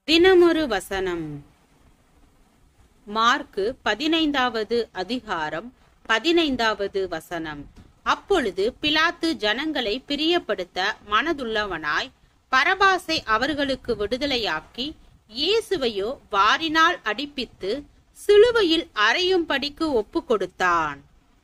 தினமொரு வசனம் மார்க்கு பதினைந்தாவது அதிகாரம் பதினைந்தாவது வசனம் அப்பொழுது பிலாத்து ஜனங்களை பிரியப்படுத்த மனதுள்ளவனாய் பரபாசை அவர்களுக்கு விடுதலையாக்கி இயேசுவையோ வாரினால் அடிப்பித்து சிலுவையில் அறையும்படிக்கு ஒப்பு கொடுத்தான்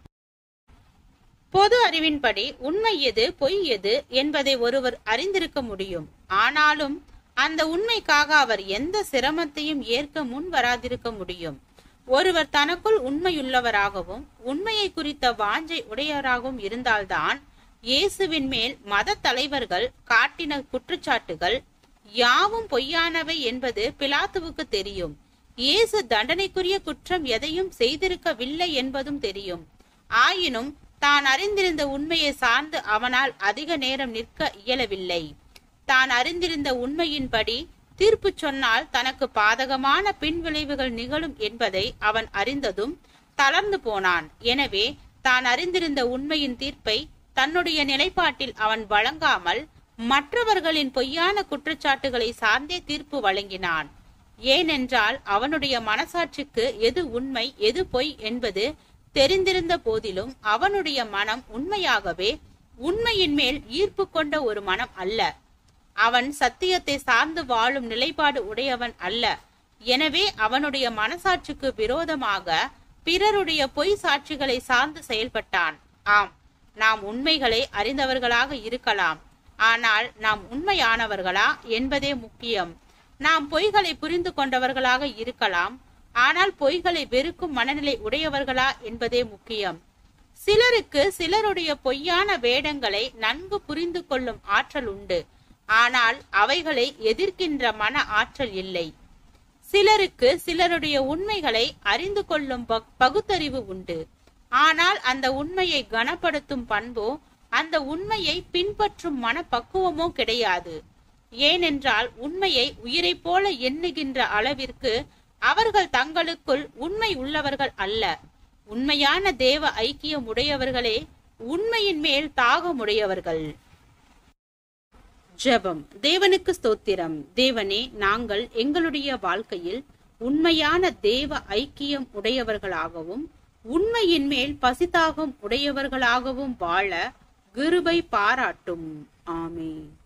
பொது அறிவின்படி உண்மை எது பொய் எது என்பதை ஒருவர் அறிந்திருக்க முடியும் ஆனாலும் அந்த உண்மைக்காக அவர் எந்த சிரமத்தையும் ஏற்க முன் வராதிருக்க முடியும் ஒருவர் தனக்குள் உண்மையுள்ளவராகவும் உண்மையை குறித்த வாஞ்சை உடையவராகவும் இருந்தால்தான் இயேசுவின் மேல் மத தலைவர்கள் காட்டின குற்றச்சாட்டுகள் யாவும் பொய்யானவை என்பது பிலாத்துவுக்கு தெரியும் இயேசு தண்டனைக்குரிய குற்றம் எதையும் செய்திருக்கவில்லை என்பதும் தெரியும் ஆயினும் தான் அறிந்திருந்த உண்மையை சார்ந்து அவனால் அதிக நேரம் நிற்க இயலவில்லை தான் அறிந்திருந்த உண்மையின்படி தீர்ப்பு சொன்னால் தனக்கு பாதகமான பின்விளைவுகள் நிகழும் என்பதை அவன் அறிந்ததும் தளர்ந்து போனான் எனவே தான் அறிந்திருந்த உண்மையின் தீர்ப்பை தன்னுடைய நிலைப்பாட்டில் அவன் வழங்காமல் மற்றவர்களின் பொய்யான குற்றச்சாட்டுகளை சார்ந்தே தீர்ப்பு வழங்கினான் ஏனென்றால் அவனுடைய மனசாட்சிக்கு எது உண்மை எது பொய் என்பது தெரிந்திருந்த போதிலும் அவனுடைய மனம் உண்மையாகவே உண்மையின் மேல் ஈர்ப்பு கொண்ட ஒரு மனம் அல்ல அவன் சத்தியத்தை சார்ந்து வாழும் நிலைப்பாடு உடையவன் அல்ல எனவே அவனுடைய மனசாட்சிக்கு விரோதமாக பிறருடைய பொய் சாட்சிகளை சார்ந்து செயல்பட்டான் ஆம் நாம் உண்மைகளை அறிந்தவர்களாக இருக்கலாம் ஆனால் நாம் உண்மையானவர்களா என்பதே முக்கியம் நாம் பொய்களை புரிந்து கொண்டவர்களாக இருக்கலாம் ஆனால் பொய்களை வெறுக்கும் மனநிலை உடையவர்களா என்பதே முக்கியம் சிலருக்கு சிலருடைய பொய்யான வேடங்களை நன்கு புரிந்து கொள்ளும் ஆற்றல் உண்டு ஆனால் அவைகளை எதிர்க்கின்ற மன ஆற்றல் இல்லை சிலருக்கு சிலருடைய உண்மைகளை அறிந்து கொள்ளும் பகுத்தறிவு உண்டு ஆனால் அந்த உண்மையை கனப்படுத்தும் பண்போ அந்த உண்மையை பின்பற்றும் மனப்பக்குவமோ கிடையாது ஏனென்றால் உண்மையை உயிரை போல எண்ணுகின்ற அளவிற்கு அவர்கள் தங்களுக்குள் உண்மை உள்ளவர்கள் அல்ல உண்மையான தேவ ஐக்கியம் உடையவர்களே உண்மையின் மேல் தாகமுடையவர்கள் ஜெபம் தேவனுக்கு ஸ்தோத்திரம் தேவனே நாங்கள் எங்களுடைய வாழ்க்கையில் உண்மையான தேவ ஐக்கியம் உடையவர்களாகவும் உண்மையின் மேல் பசிதாகம் உடையவர்களாகவும் வாழ கிருபை பாராட்டும் ஆமே